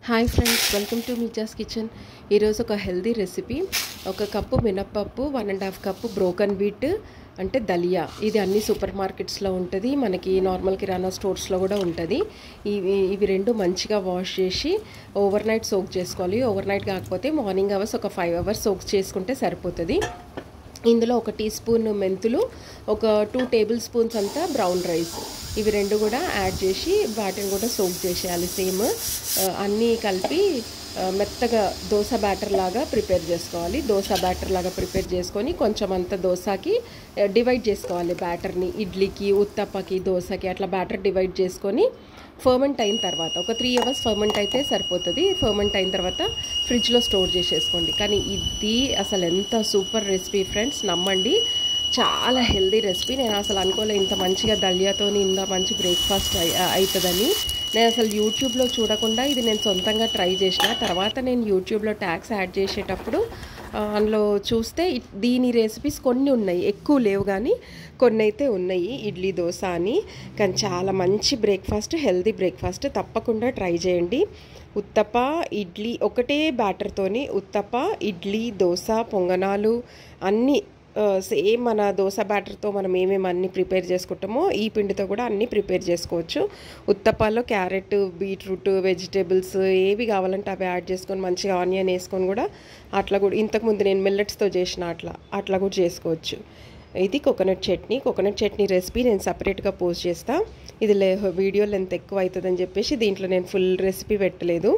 hi friends welcome to Mija's kitchen ఈరోజు ఒక healthy recipe ఒక కప్పు మినప్పప్పు one and half cup broken wheat అంటే దలియా ఇది అన్ని సూపర్ మార్కెట్స్లో ఉంటుంది మనకి నార్మల్ కిరాణా స్టోర్స్లో కూడా ఉంటుంది ఇవి ఇవి రెండు మంచిగా వాష్ చేసి ఓవర్ నైట్ సోక్ చేసుకోవాలి ఓవర్ నైట్ కాకపోతే మార్నింగ్ అవర్స్ ఒక ఫైవ్ అవర్స్ సోక్ చేసుకుంటే సరిపోతుంది ఇందులో ఒక టీ స్పూన్ మెంతులు ఒక టూ టేబుల్ స్పూన్స్ అంతా బ్రౌన్ రైస్ ఇవి రెండు కూడా యాడ్ చేసి వాటిని కూడా సోక్ చేసేయాలి సేమ్ అన్నీ కలిపి ఆ, మెత్తగా దోశ బ్యాటర్ లాగా ప్రిపేర్ చేసుకోవాలి దోశ బ్యాటర్ లాగా ప్రిపేర్ చేసుకొని కొంచెం అంత దోశకి డివైడ్ చేసుకోవాలి బ్యాటర్ని ఇడ్లీకి ఉత్తప్పకి దోశకి అట్లా బ్యాటర్ డివైడ్ చేసుకొని ఫర్మెంట్ అయిన తర్వాత ఒక త్రీ అవర్స్ ఫర్మెంట్ అయితే సరిపోతుంది ఫర్మెంట్ అయిన తర్వాత ఫ్రిడ్జ్లో స్టోర్ చేసేసుకోండి కానీ ఇది అసలు ఎంత సూపర్ రెసిపీ ఫ్రెండ్స్ నమ్మండి చాలా హెల్దీ రెసిపీ నేను అసలు అనుకోలే ఇంత మంచిగా దలియాతో ఇంత మంచి బ్రేక్ఫాస్ట్ అవుతుందని నేను అసలు యూట్యూబ్లో చూడకుండా ఇది నేను సొంతంగా ట్రై చేసిన తర్వాత నేను యూట్యూబ్లో ట్యాక్స్ యాడ్ చేసేటప్పుడు ఆ, అందులో చూస్తే ఇ- దీని రెసిపీస్ కొన్ని ఉన్నాయి ఎక్కువ లేవు కానీ కొన్ని అయితే ఉన్నాయి ఇడ్లీ దోశ అని కానీ చాలా మంచి బ్రేక్ఫాస్ట్ హెల్దీ బ్రేక్ఫాస్ట్ తప్పకుండా ట్రై చేయండి ఉత్తప్ప ఇడ్లీ ఒకటే బ్యాటర్తోని ఉత్తప్ప ఇడ్లీ దోశ పొంగనాలు అన్నీ సేమ్ మన దోశ బ్యాటర్తో మనం ఏమేమి అన్ని ప్రిపేర్ చేసుకుంటామో ఈ పిండితో కూడా అన్నీ ప్రిపేర్ చేసుకోవచ్చు ఉత్తప్పాలో క్యారెట్ బీట్రూట్ వెజిటేబుల్స్ ఏవి కావాలంటే అవి యాడ్ చేసుకొని మంచిగా ఆనియన్ వేసుకొని కూడా అట్లా కూడా ఇంతకుముందు నేను మిల్లెట్స్తో చేసిన అట్లా అట్లా కూడా చేసుకోవచ్చు ఇది coconut chutney coconut chutney recipe నేను సపరేట్గా పోస్ట్ చేస్తా ఇది లే వీడియో లెంత్ ఎక్కువ అవుతుందని చెప్పేసి దీంట్లో నేను ఫుల్ రెసిపీ పెట్టలేదు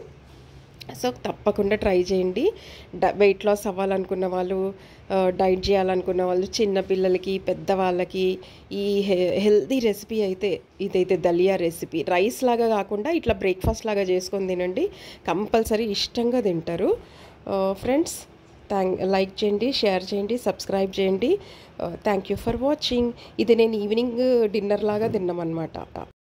సో తప్పకుండా ట్రై చేయండి డ వెయిట్ లాస్ అవ్వాలనుకున్న వాళ్ళు ఆ, డైట్ చేయాలనుకున్న వాళ్ళు చిన్న పిల్లలకి పెద్దవాళ్ళకి ఈ హె హెల్దీ రెసిపీ అయితే ఇదైతే దలియా రెసిపీ రైస్ లాగా కాకుండా ఇట్లా బ్రేక్ఫాస్ట్ లాగా చేసుకొని తినండి కంపల్సరీ ఇష్టంగా తింటారు ఫ్రెండ్స్ థ్యాంక్ లైక్ చేయండి షేర్ చేయండి సబ్స్క్రైబ్ చేయండి థ్యాంక్ యూ ఫర్ వాచింగ్ ఇది నేను ఈవినింగ్ డిన్నర్ లాగా తిన్నామన్నమాట